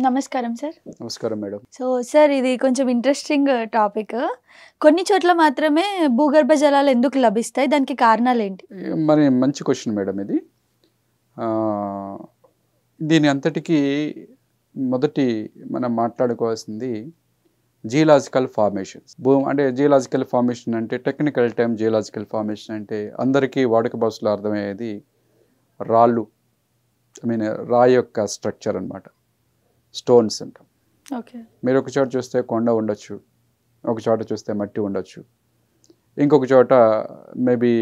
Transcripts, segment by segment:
నమస్కారం సార్ నమస్కారం madam so sir ఇది కొంచెం ఇంట్రెస్టింగ్ టాపిక్ కొన్ని చోట్ల మాత్రమే భూగర్భ జలాలు ఎందుకు లభిస్తాయి దానికి కారణాలు ఏంటి మరి మంచి క్వశ్చన్ మేడం ఇది ఆ, దీని అంతటికీ మొదటి మనం మాట్లాడుకోవాల్సింది జియలాజికల్ ఫార్మేషన్స్ భూ అంటే జియలాజికల్ ఫార్మేషన్ అంటే టెక్నికల్ టైం జియలాజికల్ ఫార్మేషన్ అంటే అందరికీ వాడుక భాషలో అర్థమయ్యేది రాళ్ళు ఐ మీన్ రాయి యొక్క స్ట్రక్చర్ అన్నమాట స్టోన్స్ అంటాం ఓకే మీరు ఒక చోట చూస్తే కొండ ఉండొచ్చు ఒక చోట చూస్తే మట్టి ఉండొచ్చు ఇంకొక చోట మేబీ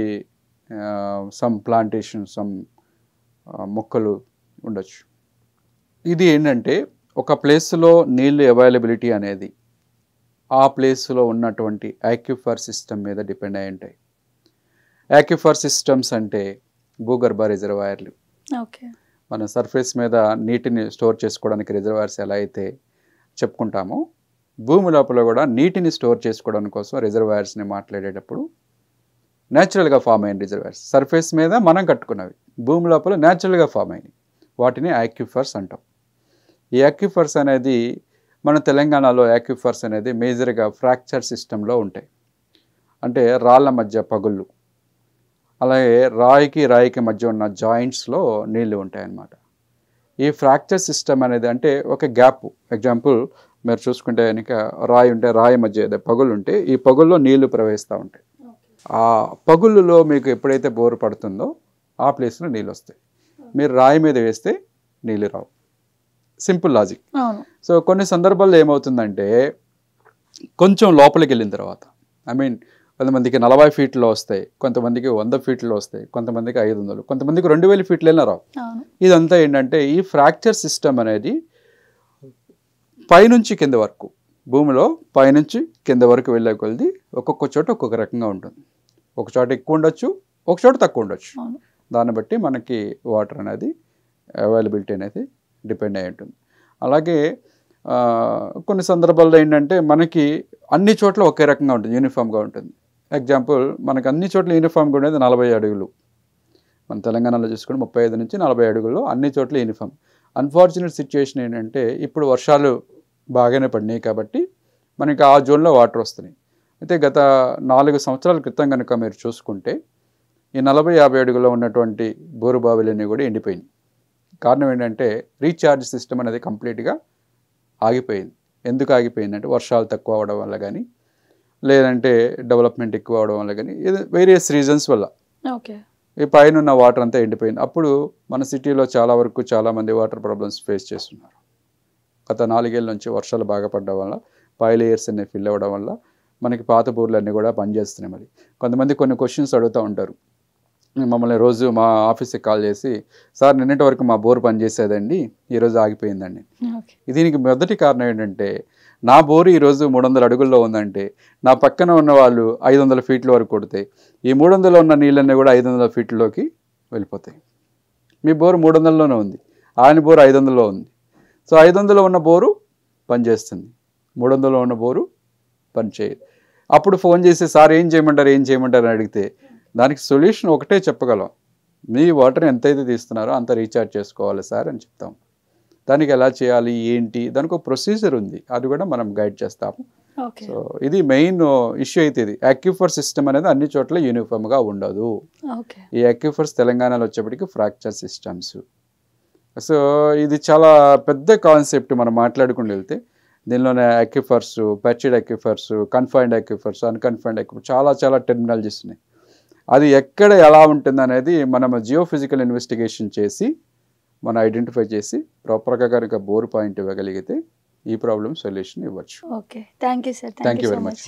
సమ్ ప్లాంటేషన్ సమ్ మొక్కలు ఉండొచ్చు ఇది ఏంటంటే ఒక ప్లేస్లో నీళ్ళు అవైలబిలిటీ అనేది ఆ ప్లేస్లో ఉన్నటువంటి యాక్యుఫర్ సిస్టమ్ మీద డిపెండ్ అయి ఉంటాయి యాక్యుఫర్ సిస్టమ్స్ అంటే భూగర్భ రిజర్వాయర్లు ఓకే మన సర్ఫేస్ మీద నీటిని స్టోర్ చేసుకోవడానికి రిజర్వాయర్స్ ఎలా అయితే చెప్పుకుంటామో భూమి లోపల కూడా నీటిని స్టోర్ చేసుకోవడానికి కోసం రిజర్వాయర్స్ని మాట్లాడేటప్పుడు న్యాచురల్గా ఫామ్ అయిన రిజర్వాయర్స్ సర్ఫేస్ మీద మనం కట్టుకున్నవి భూమి లోపల న్యాచురల్గా ఫామ్ అయినవి వాటిని యాక్యుఫర్స్ అంటాం ఈ యాక్యుఫర్స్ అనేది మన తెలంగాణలో యాక్యుఫర్స్ అనేది మేజర్గా ఫ్రాక్చర్ సిస్టంలో ఉంటాయి అంటే రాళ్ళ మధ్య పగుళ్ళు అలాగే రాయికి రాయికి మధ్య ఉన్న జాయింట్స్లో నీళ్లు ఉంటాయన్నమాట ఈ ఫ్రాక్చర్ సిస్టమ్ అనేది అంటే ఒక గ్యాప్ ఎగ్జాంపుల్ మీరు చూసుకుంటే కనుక రాయి ఉంటే రాయి మధ్య ఏదో పగులు ఉంటే ఈ పగుల్లో నీళ్లు ప్రవహిస్తూ ఉంటాయి ఆ పగుళ్ళలో మీకు ఎప్పుడైతే బోరు పడుతుందో ఆ ప్లేస్లో నీళ్ళు వస్తాయి మీరు రాయి మీద వేస్తే నీళ్ళు రావు సింపుల్ లాజిక్ అవును సో కొన్ని సందర్భాల్లో ఏమవుతుందంటే కొంచెం లోపలికి వెళ్ళిన తర్వాత ఐ మీన్ కొంతమందికి నలభై ఫీట్లో వస్తాయి కొంతమందికి వంద ఫీట్లో వస్తాయి కొంతమందికి ఐదు వందలు కొంతమందికి రెండు వేల ఫీట్లు వెళ్ళినా రావు అవును ఇదంతా ఏంటంటే ఈ ఫ్రాక్చర్ సిస్టమ్ అనేది పైనుంచి కింద వరకు భూమిలో పైనుంచి కింద వరకు వెళ్ళే కొలది ఒక్కొక్క చోట ఒక్కొక్క రకంగా ఉంటుంది ఒక చోట ఎక్కువ ఉండొచ్చు ఒక చోట తక్కువ ఉండొచ్చు అవును దాన్ని బట్టి మనకి వాటర్ అనేది అవైలబిలిటీ అనేది డిపెండ్ అయి ఉంటుంది అలాగే ఆ, కొన్ని సందర్భాల్లో ఏంటంటే మనకి అన్ని చోట్ల ఒకే రకంగా ఉంటుంది యూనిఫామ్గా ఉంటుంది ఎగ్జాంపుల్ మనకి అన్ని చోట్ల యూనిఫామ్గా ఉండేది నలభై అడుగులు మన తెలంగాణలో చూసుకుంటే ముప్పై ఐదు నుంచి నలభై అడుగుల్లో అన్ని చోట్ల యూనిఫామ్ అన్ఫార్చునేట్ సిచ్యుయేషన్ ఏంటంటే ఇప్పుడు వర్షాలు బాగానే పడినాయి కాబట్టి మనకి ఆ జోన్లో వాటర్ వస్తున్నాయి అయితే గత నాలుగు సంవత్సరాల క్రితం కనుక మీరు చూసుకుంటే ఈ నలభై యాభై అడుగులో ఉన్నటువంటి బోరు బావిలన్నీ కూడా ఎండిపోయినాయి కారణం ఏంటంటే రీఛార్జ్ సిస్టమ్ అనేది కంప్లీట్గా ఆగిపోయింది ఎందుకు ఆగిపోయిందంటే వర్షాలు తక్కువ అవడం వల్ల కానీ లేదంటే డెవలప్మెంట్ ఎక్కువ అవడం వల్ల కానీ వేరియస్ రీజన్స్ వల్ల ఓకే ఈ పైన ఉన్న వాటర్ అంతా ఎండిపోయింది అప్పుడు మన సిటీలో చాలా వరకు చాలామంది వాటర్ ప్రాబ్లమ్స్ ఫేస్ చేస్తున్నారు గత నాలుగేళ్ళ నుంచి వర్షాలు బాగా పడడం వల్ల పై లేయర్స్ అన్ని ఫిల్ అవ్వడం వల్ల మనకి పాత బోర్లు అన్నీ కూడా పనిచేస్తున్నాయి మరి కొంతమంది కొన్ని క్వశ్చన్స్ అడుగుతూ ఉంటారు మమ్మల్ని రోజు మా ఆఫీస్కి కాల్ చేసి సార్ నిన్నటి వరకు మా బోర్ పనిచేసేదండి ఈరోజు ఆగిపోయిందండి ఓకే దీనికి మొదటి కారణం ఏంటంటే నా బోరు ఈరోజు మూడు వందల అడుగుల్లో ఉందంటే నా పక్కన ఉన్న వాళ్ళు ఐదు వందల ఫీట్ల వరకు కొడితే ఈ మూడు వందల ఉన్న నీళ్ళన్నీ కూడా ఐదు వందల ఫీట్లలోకి వెళ్ళిపోతాయి మీ బోరు మూడు వందలలోనే ఉంది ఆయన బోరు ఐదు వందలలో ఉంది సో ఐదు వందలో ఉన్న బోరు పనిచేస్తుంది మూడు వందలో ఉన్న బోరు పనిచేయదు అప్పుడు ఫోన్ చేసి సార్ ఏం చేయమంటారు ఏం చేయమంటారు అని అడిగితే దానికి సొల్యూషన్ ఒకటే చెప్పగలం మీ వాటర్ ఎంతైతే తీస్తున్నారో అంత రీఛార్జ్ చేసుకోవాలి సార్ అని చెప్తాం దానికి ఎలా చేయాలి ఏంటి దానికి ఒక ప్రొసీజర్ ఉంది అది కూడా మనం గైడ్ చేస్తాము ఓకే సో ఇది మెయిన్ ఇష్యూ అయితే ఇది యాక్యుఫర్ సిస్టమ్ అనేది అన్ని చోట్ల యూనిఫామ్గా ఉండదు ఓకే ఈ యాక్యుఫర్స్ తెలంగాణలో వచ్చేప్పటికి ఫ్రాక్చర్ సిస్టమ్స్ సో ఇది చాలా పెద్ద కాన్సెప్ట్ మనం మాట్లాడుకుని వెళ్తే దీనిలోనే అక్యుఫర్స్ పర్చిడ్ అక్యుఫర్స్ కన్ఫైన్డ్ అక్యుఫర్స్ అన్కన్ఫైన్డ్ అక్యుఫర్ చాలా చాలా టెర్మినాలజీస్ ఉన్నాయి అది ఎక్కడ ఎలా ఉంటుంది అనేది మనం జియో ఫిజికల్ ఇన్వెస్టిగేషన్ చేసి మనం ఐడెంటిఫై చేసి ప్రాపర్గా కనుక బోర్ పాయింట్ ఇవ్వగలిగితే ఈ ప్రాబ్లమ్ సొల్యూషన్ ఇవ్వచ్చు okay thank you sir Thank you very much.